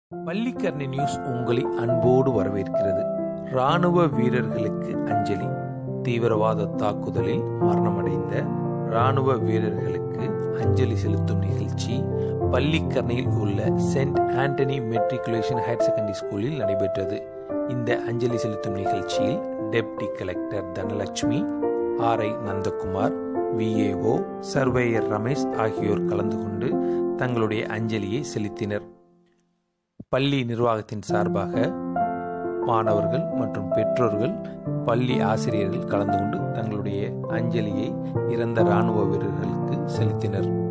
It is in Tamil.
பள்ளிக்கரணை நியூஸ் உங்களை அன்போடு வரவேற்கிறது ராணுவ வீரர்களுக்கு அஞ்சலி தீவிரவாத தாக்குதலில் மரணமடைந்த ராணுவ வீரர்களுக்கு அஞ்சலி செலுத்தும் நிகழ்ச்சி பள்ளிக்கரணையில் உள்ள saint Antony matriculation higher secondary ஸ்கூலில் நடைபெற்றது இந்த அஞ்சலி செலுத்தும் நிகழ்ச்சியில் deputy collector Dhanalakshmi R I Nandakumar VAO surveyor Ramesh ஆகியோர் கலந்து கொண்டு தங்களுடைய அஞ்சலியை செலுத்தினர் பள்ளி நிர்வாகத்தின் சார்பாக மாணவர்கள் மற்றும் பெற்றோர்கள் பள்ளி ஆசிரியர்கள் கலந்து கொண்டு தங்களுடைய அஞ்சலியை இறந்த இராணுவ வீரர்களுக்கு செலுத்தினர்